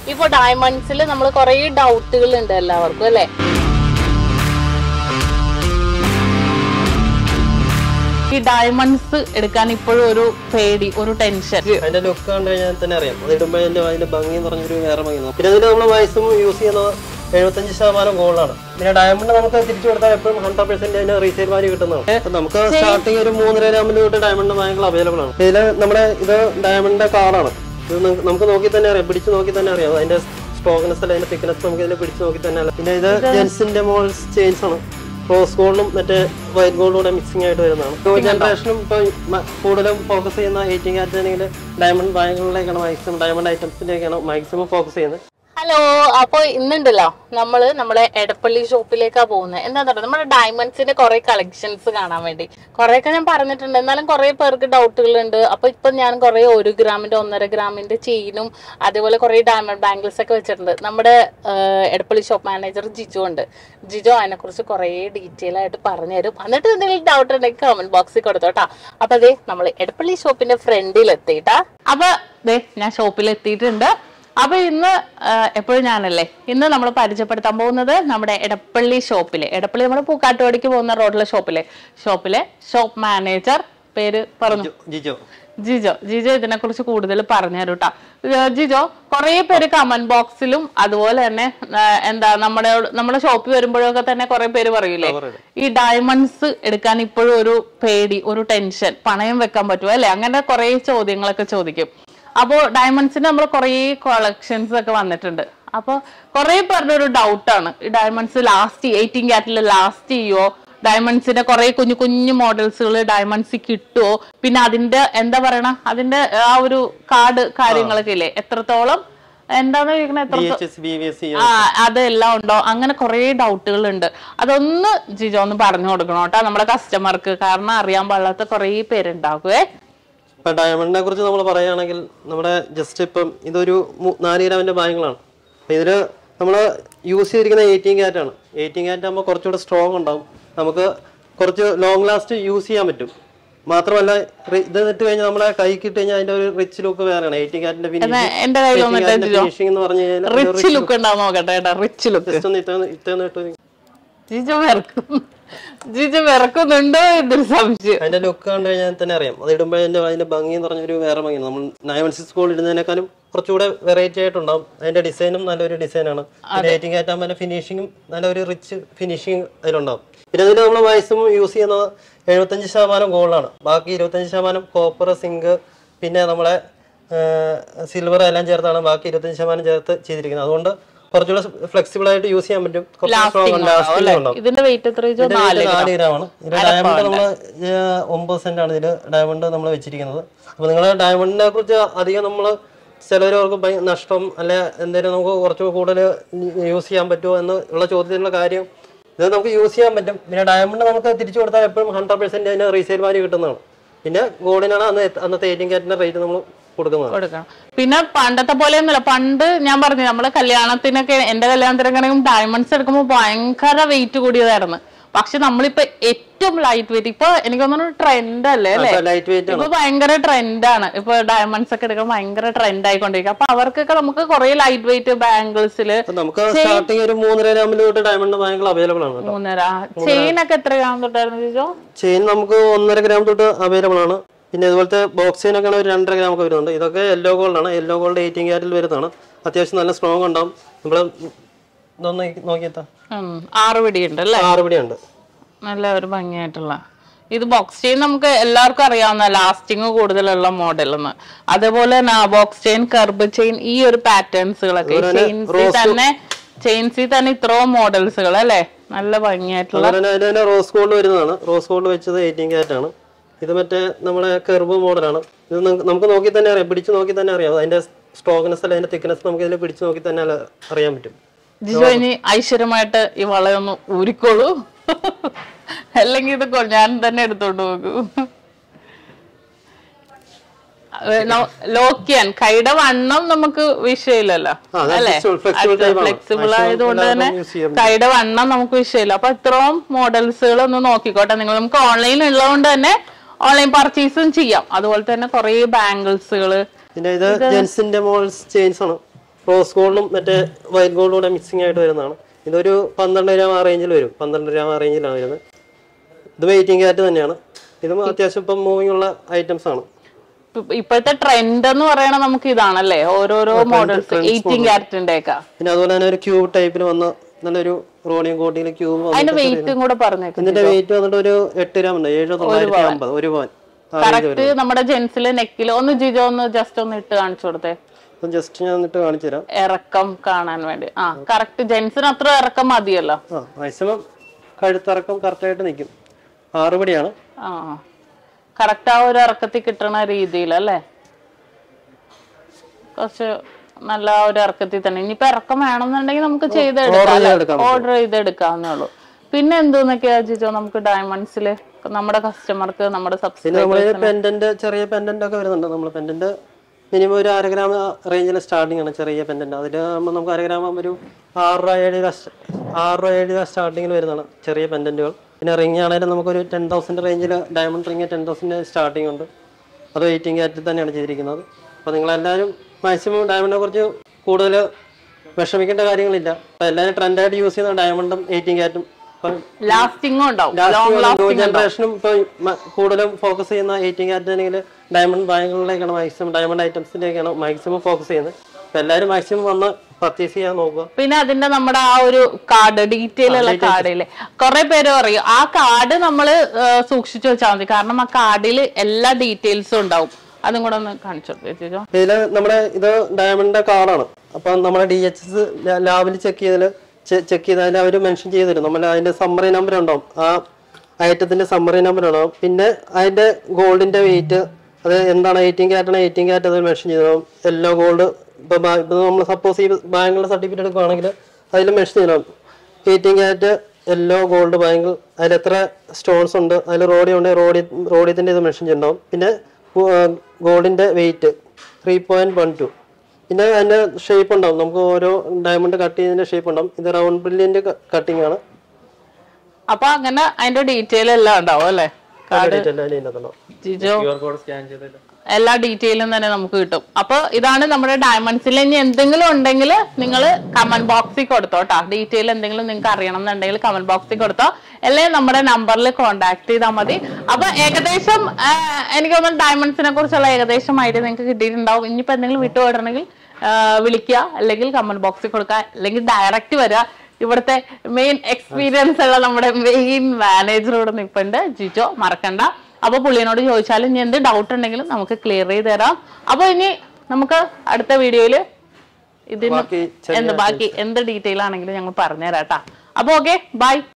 ഇപ്പൊ ഡയമണ്ട്സിൽ നമ്മൾ കുറെ ഡൗട്ടുകൾ ഉണ്ട് എല്ലാവർക്കും അല്ലെ ഈ ഡയമണ്ട്സ് എടുക്കാൻ ഇപ്പോഴും ഒരു പേടി ഒരു ടെൻഷൻ അതിന്റെ ലുക്ക് കണ്ടു കഴിഞ്ഞാൽ തന്നെ അറിയാം അത് ഇടുമ്പോൾ അതിന്റെ അതിന്റെ ഭംഗി എന്ന് പറഞ്ഞൊരു വേറെ ഭംഗി തോന്നും. പിന്നെ അതിൽ നമ്മൾ വയസ്സും യൂസ് ചെയ്യുന്നത് എഴുപത്തഞ്ച് ശതമാനം ഗോൾഡാണ് പിന്നെ ഡയമണ്ട് നമുക്ക് തിരിച്ചു കൊടുത്താൽ എപ്പോഴും ഹൺഡ്രഡ് പെർസെന്റ് അതിന് റീസെയിൽ വാല്യൂ കിട്ടുന്നതാണ് അപ്പൊ നമുക്ക് സ്റ്റാർട്ടിങ് ഒരു മൂന്നര ഗ്രാമിൽ തൊട്ട് ഡയമണ്ട് ബാങ്കുകൾ അവൈലബിൾ ആണ് ഇതിൽ നമ്മുടെ ഇത് ഡയമണ്ടിന്റെ കാർഡാണ് ഇത് ന- നമുക്ക് നോക്കി തന്നെ അറിയാം പിടിച്ച് നോക്കി തന്നെ അറിയാം അതിന്റെ സ്ട്രോങ്നെസ് അല്ല അതിന്റെ തിക്നെസ് നമുക്ക് ഇതിൽ പിടിച്ച് നോക്കി തന്നെ അറിയാം പിന്നെ ഇത് ജെൻസിന്റെ മോൾസ് ചെയിൻസ് ആണ് റോസ് ഗോൾഡും മറ്റേ വൈറ്റ് ഗോൾഡും കൂടെ മിക്സിംഗ് ആയിട്ട് വരുന്നതാണ് ന്യൂ ജനറേഷനും ഇപ്പൊ മ- കൂടുതലും ഫോക്കസ് ചെയ്യുന്ന എയ്റ്റീൻ ക്യാരറ്റ് ആണെങ്കിൽ ഡയമണ്ട് ബാങ്കുകളിലേക്കാണ് മാക്സിമം ഡയമണ്ട് ഐറ്റംസിലേക്കാണ് മാക്സിമം ഫോക്കസ് ചെയ്യുന്നത് ഹലോ അപ്പൊ ഇന്നുണ്ടല്ലോ നമ്മള് നമ്മുടെ എടപ്പള്ളി ഷോപ്പിലേക്കാ പോകുന്നത് എന്താ പറയുക നമ്മുടെ ഡയമണ്ട്സിന്റെ കുറെ കളക്ഷൻസ് കാണാൻ വേണ്ടി കുറെയൊക്കെ ഞാൻ പറഞ്ഞിട്ടുണ്ട് എന്നാലും കുറെ പേർക്ക് ഡൗട്ടുകൾ ഉണ്ട് അപ്പൊ ഇപ്പൊ ഞാൻ കുറെ ഒരു ഗ്രാമിന്റെ ഒന്നര ഗ്രാമിന്റെ ചെയിനും അതേപോലെ കുറെ ഡയമണ്ട് ബാംഗിൾസ് ഒക്കെ വെച്ചിട്ടുണ്ട് നമ്മുടെ ആ, എടപ്പള്ളി ഷോപ്പ് മാനേജർ ജിജു ഉണ്ട് ജിജു അതിനെ കുറിച്ച് കുറെ ഡീറ്റെയിൽ ആയിട്ട് പറഞ്ഞുതരും എന്നിട്ട് എന്തെങ്കിലും ഡൗട്ട് ഉണ്ടെങ്കിൽ കമന്റ് ബോക്സിൽ കൊടുത്തോട്ടാ അപ്പൊ അതെ നമ്മൾ എടപ്പള്ളി ഷോപ്പിന്റെ ഫ്രണ്ടിൽ എത്തിയിട്ടാ അപ്പൊ ദേ ഞാൻ ഷോപ്പിൽ എത്തിയിട്ടുണ്ട് അപ്പൊ ഇന്ന് എപ്പോഴും ഞാനല്ലേ ഇന്ന് നമ്മൾ പരിചയപ്പെടുത്താൻ പോകുന്നത് നമ്മുടെ എടപ്പള്ളി ഷോപ്പിലെ എടപ്പള്ളി നമ്മുടെ പൂക്കാട്ടുപടിക്ക് പോകുന്ന റോഡിലെ ഷോപ്പിലെ ഷോപ്പിലെ ഷോപ്പ് മാനേജർ പേര് പറഞ്ഞു ജിജോ ജിജോ ജിജോ ഇതിനെ കുറിച്ച് കൂടുതൽ പറഞ്ഞു തരും കേട്ടോ ജിജോ കുറെ പേര് കമന്റ് ബോക്സിലും അതുപോലെ തന്നെ ആ, എന്താ നമ്മുടെ നമ്മുടെ ഷോപ്പിൽ വരുമ്പോഴൊക്കെ തന്നെ കുറെ പേര് പറയൂലേ പറയട്ടെ. ഈ ഡയമണ്ട്സ് എടുക്കാൻ ഇപ്പോഴും ഒരു പേടി ഒരു ടെൻഷൻ പണയം വെക്കാൻ പറ്റുമോ അല്ലെ അങ്ങനെ കുറെ ചോദ്യങ്ങളൊക്കെ ചോദിക്കും അപ്പോ ഡയമണ്ട്സിന് നമ്മൾ കുറെ കളക്ഷൻസ് ഒക്കെ വന്നിട്ടുണ്ട് അപ്പൊ കുറെ പേരുടെ ഒരു ഡൗട്ടാണ് ഈ ഡയമണ്ട്സ് ലാസ്റ്റ് എയ്റ്റീൻ ക്യാരറ്റിൽ ലാസ്റ്റ് ചെയ്യുമോ ഡയമണ്ട്സിന്റെ കുറെ കുഞ്ഞു കുഞ്ഞു മോഡൽസുകൾ ഡയമണ്ട്സ് കിട്ടുമോ പിന്നെ അതിന്റെ എന്താ പറയണ അതിന്റെ ആ ഒരു കാർഡ് കാര്യങ്ങളൊക്കെ ഇല്ലേ എത്രത്തോളം എന്താന്ന് ചോദിക്കണ എത്ര D H S B V S C ആ അതെല്ലാം ഉണ്ടോ അങ്ങനെ കുറെ ഡൗട്ടുകൾ ഉണ്ട് അതൊന്ന് ജിജോ ഒന്ന് പറഞ്ഞു കൊടുക്കണം കേട്ടോ നമ്മുടെ കസ്റ്റമർക്ക് കാരണം അറിയാൻ പാടില്ലാത്ത കുറെ പേരുണ്ടാകുവേ ഇപ്പൊ ഡയമണ്ടിനെ കുറിച്ച് നമ്മൾ പറയുകയാണെങ്കിൽ നമ്മുടെ ജസ്റ്റ് ഇപ്പം ഇതൊരു മു- നാല് ഗ്രാമിന്റെ ബാങ്കുകളാണ് അപ്പൊ ഇതില് നമ്മൾ യൂസ് ചെയ്തിരിക്കുന്ന എയ്റ്റീൻ ക്യാരറ്റ് ആണ് എയ്റ്റീൻ ക്യാരറ്റ് ആകുമ്പോൾ കുറച്ചുകൂടെ സ്ട്രോങ് ഉണ്ടാവും നമുക്ക് കുറച്ച് ലോങ് ലാസ്റ്റ് യൂസ് ചെയ്യാൻ പറ്റും മാത്രമല്ല റി- ഇത് ഇട്ട് കഴിഞ്ഞാൽ നമ്മളെ കൈ കിട്ടി കഴിഞ്ഞാൽ അതിന്റെ ഒരു റിച്ച് ലുക്ക് വേറെയാണ് എയ്റ്റീൻ ക്യാരറ്റിന്റെ എന്നാ എന്റെ കയ്യിൽ വന്നിട്ട് ജിജോ ഫിനിഷിംഗ് എന്ന് പറഞ്ഞു കഴിഞ്ഞാൽ റിച്ച് ലുക്ക് ഉണ്ടാവും നോക്കട്ടെ ഏട്ടാ റിച്ച് ലുക്ക് ജസ്റ്റ് ഒന്ന് ഇത്ര ഇത്ര ഇട്ട് ജിജോ വിറക്കും ജിജോ വിറക്കുന്നുണ്ടോ എന്നൊരു സംശയം അതിന്റെ ലുക്ക് കണ്ടു കഴിഞ്ഞാൽ തന്നെ അറിയാം അത് ഇടുമ്പോൾ അതിന്റെ അതിന്റെ ഭംഗി എന്ന് പറഞ്ഞൊരു വേറെ ഭംഗി നമ്മൾ നയൻ വൺ സിക്സ് ഗോൾഡ് ഇടുന്നതിനേക്കാളും കുറച്ചുകൂടെ വെറൈറ്റി ആയിട്ടുണ്ടാവും അതിന്റെ ഡിസൈനും നല്ലൊരു ഡിസൈനാണ് പിന്നെ എയ്റ്റിംഗ് ആയിട്ടാകുമ്പോൾ അതിന്റെ ഫിനിഷിങ്ങും നല്ലൊരു റിച്ച് ഫിനിഷിങ് അതിലുണ്ടാവും പിന്നെ അതിൽ നമ്മൾ വയസ്സും യൂസ് ചെയ്യുന്നത് എഴുപത്തഞ്ച് ശതമാനം ഗോൾഡാണ് ബാക്കി ഇരുപത്തഞ്ച് ശതമാനം കോപ്പർ സിങ്ക് പിന്നെ നമ്മളെ സിൽവർ എല്ലാം ചേർത്താണ് ബാക്കി ഇരുപത്തഞ്ച് ശതമാനം ചേർത്ത് ചെയ്തിരിക്കുന്നത് അതുകൊണ്ട് കുറച്ചുകൂടെ ഫ്ലെക്സിബിൾ ആയിട്ട് യൂസ് ചെയ്യാൻ പറ്റും കുറച്ച് സ്ട്രോങ് ലാസ്റ്റിംഗ് ഉണ്ടാവും ഇതിന്റെ വെയിറ്റ് എത്ര ജിജോ ഇതിന്റെ നാല് weight നാല് ഗ്രാമാണ് ഇതിന്റെ ഡയമണ്ട് നമ്മൾ ഒമ്പത് സെന്റ് ആണ് ഇതില് ഡയമണ്ട് നമ്മൾ വെച്ചിരിക്കുന്നത് അപ്പൊ നിങ്ങൾ ഡയമണ്ടിനെ കുറിച്ച് അധികം നമ്മൾ ചിലവർക്ക് ഭയ- നഷ്ടം അല്ലെ എന്തെങ്കിലും നമുക്ക് കുറച്ച് കൂടുതൽ യൂസ് ചെയ്യാൻ പറ്റുമോ എന്ന് ഉള്ള ചോദ്യത്തിനുള്ള കാര്യം ഇത് നമുക്ക് യൂസ് ചെയ്യാൻ പറ്റും പിന്നെ ഡയമണ്ട് നമുക്ക് തിരിച്ചു കൊടുത്താൽ എപ്പോഴും ഹൺഡ്രഡ് പെർസെന്റ് അതിന് റീസെയിൽ വാല്യൂ കിട്ടുന്നതാണ് പിന്നെ ഗോൾഡിനാണ് അന്ന് അന്നത്തെ എയ്റ്റീൻ ക്യാരറ്റിന്റെ റേറ്റ് നമ്മൾ കൊടുക്കുന്നത് കൊടുക്കണം പിന്നെ പണ്ടത്തെ പോലെയൊന്നുമില്ല പണ്ട് ഞാൻ പറഞ്ഞു നമ്മളെ കല്യാണത്തിനൊക്കെ എന്റെ കല്യാണത്തിനൊക്കെ ഡയമണ്ട്സ് എടുക്കുമ്പോൾ ഭയങ്കര വെയിറ്റ് കൂടിയതായിരുന്നു പക്ഷെ നമ്മളിപ്പോ ഏറ്റവും ലൈറ്റ് വെയിറ്റ് ഇപ്പൊ എനിക്ക് തോന്നുന്നു ട്രെൻഡ് അല്ലേ അല്ലേ ലൈറ്റ് വെയിറ്റ് ആണ് ഇപ്പൊ ഭയങ്കര ട്രെൻഡാണ് ഇപ്പൊ ഡയമണ്ട്സ് ഒക്കെ എടുക്കാൻ ഭയങ്കര ട്രെൻഡ് ആയിക്കൊണ്ടിരിക്കുക അപ്പൊ അവർക്കൊക്കെ നമുക്ക് കുറെ ലൈറ്റ് വെയിറ്റ് ബാംഗിൾസിൽ അപ്പൊ നമുക്ക് സ്റ്റാർട്ടിങ് ഒരു മൂന്നര ഗ്രാമിൽ തൊട്ട് ഡയമണ്ട് ബാങ്കുകൾ അവൈലബിൾ ആണ് കേട്ടോ മൂന്നര ചെയിൻ ഒക്കെ എത്ര ഗ്രാം തൊട്ടായിരുന്നു ചോദിച്ചോ ചെയിൻ നമുക്ക് ഒന്നര ഗ്രാം തൊട്ട് അവൈലബിൾ ആണ് പിന്നെ ഇതുപോലത്തെ ബോക്സ് ചെയിനൊക്കെ ഒരു രണ്ടര ഗ്രാം ഒക്കെ വരുന്നുണ്ട് ഇതൊക്കെ യെല്ലോ ഗോൾഡ് ആണ് യെല്ലോ ഗോൾഡ് എയ്റ്റീൻ ക്യാരറ്റിൽ വരുന്നതാണ് അത്യാവശ്യം നല്ല സ്ട്രോങ് ഉണ്ടാവും നമ്മൾ ഇതൊന്ന് നോക്കിയെത്താ ഉം, ആറ് പിടിയുണ്ട് അല്ലേ ആറ് പിടി ഉണ്ട് നല്ല ഒരു ഭംഗിയായിട്ടുള്ള ഇത് ബോക്സ് ചെയിൻ നമുക്ക് എല്ലാവർക്കും അറിയാവുന്ന ലാസ്റ്റിംഗ് കൂടുതലുള്ള മോഡൽ എന്ന് അതേപോലെ തന്നെ ബോക്സ് ചെയിൻ കർബ് ചെയിൻ ഈ ഒരു പാറ്റേൺസുകളൊക്കെ ചെയിൻസിൽ തന്നെ ചെയിൻസിൽ തന്നെ ഇത്രയും മോഡൽസുകൾ അല്ലേ നല്ല ഭംഗിയായിട്ടുള്ള അതുപോലെ തന്നെ അതിന് തന്നെ റോസ് ഗോൾഡ് വരുന്നതാണ് റോസ് ഗോൾഡ് വെച്ചത് എയ്റ്റീൻ ക്യാരറ്റ് ആണ് ഇത് മറ്റേ നമ്മുടെ കെർവ് മോഡലാണ് ഇത് നമുക്ക് നമുക്ക് നോക്കി തന്നെ അറിയാം പിടിച്ച് നോക്കി തന്നെ അറിയാം അതിന്റെ സ്ട്രോങ്നെസ് അല്ല അതിന്റെ തിക്നെസ് നമുക്ക് ഇതിൽ പിടിച്ച് നോക്കി തന്നെ അല്ല- അറിയാൻ പറ്റും ജിജോ ഇനി ഐശ്വര്യമായിട്ട് ഈ വളയൊന്ന് ഊരിക്കോളൂ അല്ലെങ്കിൽ ഇത് കൊ- ഞാൻ തന്നെ എടുത്തോണ്ട് പോകും ലോക്ക് ചെയ്യാൻ കൈയുടെ വണ്ണം നമുക്ക് വിഷയമില്ലല്ലോ ആ, അത് അല്ലേ flexible- flexible type ആണ്. ഫ്ലെക്സിബിൾ Maximum ആയതുകൊണ്ട് തന്നെ എല്ലാവർക്കും use ചെയ്യാൻ കൈയുടെ വണ്ണം നമുക്ക് വിഷയമില്ല അപ്പൊ ഇത്രയും മോഡൽസുകൾ ഒന്ന് നോക്കിക്കോട്ടെ നിങ്ങൾ നമുക്ക് ഓൺലൈൻ ഉള്ളതുകൊണ്ട് തന്നെ ഓൺലൈൻ പർച്ചേസും ചെയ്യാം അതുപോലെ തന്നെ കുറെ ബാംഗിൾസുകൾ പിന്നെ ഇത് ജെൻസിന്റെ മോൾസ് ചെയിൻസ് ആണ് റോസ് ഗോൾഡും മറ്റേ വൈറ്റ് ഗോൾഡും കൂടെ മിക്സിംഗ് ആയിട്ട് വരുന്നതാണ് ഇതൊരു പന്ത്രണ്ട് ഗ്രാം ആ റേഞ്ചിൽ വരും പന്ത്രണ്ട് ഗ്രാം ആ റേഞ്ചിലാണ് വരുന്നത് ഇത് വെയിറ്റിംഗ് കാറ്റ് തന്നെയാണ് ഇതും അത്യാവശ്യം ഇപ്പം മൂവിങ് ഉള്ള ഐറ്റംസ് ആണ് ഇപ്പ- ഇപ്പോഴത്തെ ട്രെൻഡ് എന്ന് പറയണത് നമുക്ക് ഇതാണല്ലേ ഓരോരോ മോഡൽസ് എയ്റ്റീൻ ക്യാരറ്റിന്റെ ഒക്കെ പിന്നെ അതുപോലെ തന്നെ ഒരു ക്യൂബ് ടൈപ്പിൽ വന്ന നല്ലൊരു റോഡിയം കോട്ടിയിൽ ക്യൂബ് അതിന്റെ വെയിറ്റും കൂടെ പറഞ്ഞേക്കും ഇതിന്റെ വെയിറ്റ് വന്നിട്ട് ഒരു എട്ട് ഗ്രാം ഉണ്ട് ഏഴ് തൊള്ളായിരത്തി അമ്പത് ഒരു പവൻ കറക്റ്റ് നമ്മുടെ ജെൻസില് നെക്കില് ഒന്ന് ജിജോ ഒന്ന് ജസ്റ്റ് ഒന്ന് ഇട്ട് കാണിച്ചു കൊടുത്തേ അപ്പം ജസ്റ്റ് ഞാൻ എന്നിട്ട് കാണിച്ചു തരാം ഇറക്കം കാണാൻ വേണ്ടി ആ കറക്റ്റ് ജെൻസിന് അത്ര ഇറക്കം മതിയല്ലോ ആ മാക്സിമം കഴുത്തിറക്കം കറക്റ്റായിട്ട് നിൽക്കും ആറുപടിയാണ് ആ കറക്റ്റ് ആ ഒരു ഇറക്കത്തിൽ കിട്ടണ രീതിയിൽ അല്ലേ കുറച്ച് നല്ല ആ ഒരു ഇറക്കത്തിൽ തന്നെ ഇനിയിപ്പോ ഇറക്കം വേണമെന്നുണ്ടെങ്കിൽ നമുക്ക് order ചെയ്തെടുക്കാം ചെയ്തെടുക്കാം ഓർഡർ ചെയ്തെടുക്കാവുന്നേ ഉള്ളൂ പിന്നെ എന്തോന്നൊക്കെയാ ജിജോ നമുക്ക് ഡയമണ്ട്സില് നമ്മുടെ കസ്റ്റമർക്ക് നമ്മുടെ പിന്നെ സബ്സ്ക്രൈബ് നമ്മൾ പെൻഡന്റ് ചെറിയ പെൻഡന്റ് ഒക്കെ വരുന്നുണ്ട് നമ്മൾ പെൻഡന്റ് മിനിമം ഒരു അര ഗ്രാം റേഞ്ചിൽ സ്റ്റാർട്ടിംഗ് ആണ് ചെറിയ പെൻഡന്റ് അതിൽ ആകുമ്പോൾ നമുക്ക് അര ഗ്രാം ആകുമ്പോൾ ഒരു ആറ് രൂപ ഏഴ് രൂപ സ്റ്റ- ആറ് രൂപ ഏഴ് രൂപ സ്റ്റാർട്ടിങ്ങിൽ വരുന്നതാണ് ചെറിയ പെൻഡന്റുകൾ പിന്നെ റിംഗ് ആണെങ്കിലും നമുക്കൊരു ടെൻ തൗസൻഡ് റേഞ്ചിൽ diamond ring ten thousand starting ഉണ്ട് അത് വെയിറ്റിംഗ് ആറ്റിൽ തന്നെയാണ് ചെയ്തിരിക്കുന്നത് അപ്പോൾ നിങ്ങളെല്ലാവരും മാക്സിമം ഡയമണ്ടിനെ കുറിച്ച് കൂടുതൽ വിഷമിക്കേണ്ട കാര്യങ്ങളില്ല അപ്പോൾ എല്ലാവരും ട്രെൻഡായിട്ട് യൂസ് ചെയ്യുന്ന ഡയമണ്ടും എയ്റ്റിംഗ് കാറ്റും ഇപ്പം ലാസ്റ്റിംഗും ഉണ്ടാവും ന്യൂ ജനറേഷനും ഇപ്പൊ മ- കൂടുതലും ഫോക്കസ് ചെയ്യുന്ന എയ്റ്റിംഗ് ആറ്റിനെങ്കിൽ ഡയമണ്ട് ബാങ്കുകളിലേക്കാണ് മാക്സിമം ഡയമണ്ട് ഐറ്റംസിലേക്കാണ് മാക്സിമം ഫോക്കസ് ചെയ്യുന്നത് അപ്പൊ എല്ലാവരും മാക്സിമം വന്ന് പർച്ചേസ് ചെയ്യാൻ നോക്കുക പിന്നെ അതിന്റെ നമ്മുടെ ആ ഒരു കാർഡ് ഡീറ്റെയിൽ ഉള്ള കാർഡില് കുറെ പേര് പറയും ആ കാർഡ് നമ്മൾ സൂക്ഷിച്ചു വെച്ചാൽ മതി കാരണം ആ കാർഡിൽ എല്ലാ ഡീറ്റെയിൽസും ഉണ്ടാവും അതും കൂടെ ഒന്ന് കാണിച്ചു കൊടുത്തേച്ചോ ഇതിൽ നമ്മുടെ ഇത് ഡയമണ്ടിന്റെ കാർഡാണ് അപ്പൊ നമ്മുടെ ഡി എച്ച് എസ് ലാബിൽ ചെക്ക് ചെയ്തതിൽ ചെക്ക് ചെയ്തതിൽ അവർ മെൻഷൻ ചെയ്ത് തരും നമ്മൾ അതിന്റെ സമ്മറി നമ്പർ ഉണ്ടാവും ആ ഐറ്റത്തിന്റെ സമ്മറി നമ്പർ ഉണ്ടാവും പിന്നെ അതിന്റെ ഗോൾഡിന്റെ വെയിറ്റ് അത് എന്താണ് എയ്റ്റീൻ ക്യാറ്റ് ആണ് എയ്റ്റീൻ ക്യാറ്റ് അത് മെൻഷൻ ചെയ്തിട്ടുണ്ടാവും യെല്ലോ ഗോൾഡ് ഇപ്പൊ നമ്മൾ സപ്പോസ് ഈ ബാങ്കിലെ സർട്ടിഫിക്കറ്റ് എടുക്കുകയാണെങ്കിൽ അതിൽ മെൻഷൻ ചെയ്യണം eighteen carat yellow gold bangle അതിൽ എത്ര സ്റ്റോൺസ് ഉണ്ട് അതിൽ റോഡി ഉണ്ട് റോഡി റോഡിയത്തിന്റെ ഇത് മെൻഷൻ ചെയ്തിട്ടുണ്ടാവും പിന്നെ ഗോൾഡിന്റെ weight three point one two പിന്നെ അതിന്റെ ഷേപ്പ് ഉണ്ടാവും നമുക്ക് ഓരോ ഡയമണ്ട് കട്ട് ചെയ്തതിന്റെ ഷേപ്പ് ഉണ്ടാവും ഇത് റൗണ്ട് ബ്രില്യന്റ് കട്ടിംഗ് ആണ് അപ്പൊ അങ്ങനെ അതിന്റെ ഡീറ്റെയിൽ എല്ലാം ഉണ്ടാവും അല്ലേ കാർഡ് Detail എല്ലാം ഇതിനകത്തുണ്ടാവും. ജിജോ എല്ലാ ഡീറ്റെയിലും തന്നെ നമുക്ക് കിട്ടും അപ്പൊ ഇതാണ് നമ്മുടെ ഡയമണ്ട്സിൽ ഇനി എന്തെങ്കിലും ഉണ്ടെങ്കിൽ നിങ്ങൾ കമന്റ് ബോക്സിൽ കൊടുത്തോ കേട്ടോ ഡീറ്റെയിൽ എന്തെങ്കിലും നിങ്ങൾക്ക് അറിയണം എന്നുണ്ടെങ്കിൽ കമന്റ് ബോക്സിൽ കൊടുത്തോ അല്ലെങ്കിൽ നമ്മുടെ നമ്പറിൽ കോൺടാക്ട് ചെയ്താൽ മതി അപ്പൊ ഏകദേശം ആ, എനിക്ക് തോന്നുന്നു ഡയമണ്ട്സിനെ കുറിച്ചുള്ള ഏകദേശം ഐഡിയ നിങ്ങൾക്ക് കിട്ടിയിട്ടുണ്ടാവും ഇനിയിപ്പോ എന്തെങ്കിലും വിട്ടുപോയിട്ടുണ്ടെങ്കിൽ വിളിക്കുക അല്ലെങ്കിൽ കമന്റ് ബോക്സിൽ കൊടുക്കുക അല്ലെങ്കിൽ ഡയറക്റ്റ് വരിക ഇവിടുത്തെ മെയിൻ എക്സ്പീരിയൻസ് ഉള്ള നമ്മുടെ മെയിൻ മാനേജർ ഇവിടെ നിൽപ്പുണ്ട് ജിജോ മറക്കണ്ട അപ്പൊ പുള്ളിയോട് ചോദിച്ചാലും ഇനി എന്ത് ഡൗട്ട് ഉണ്ടെങ്കിലും നമുക്ക് ക്ലിയർ ചെയ്ത് തരാം അപ്പൊ ഇനി നമുക്ക് അടുത്ത വീഡിയോയില് ഇതിന് ബാക്കി ചെറിയ എന്ത് ബാക്കി എന്ത് ഡീറ്റെയിൽ ആണെങ്കിലും ഞങ്ങൾ പറഞ്ഞുതരാം കേട്ടാ അപ്പൊ ഓക്കെ ബൈ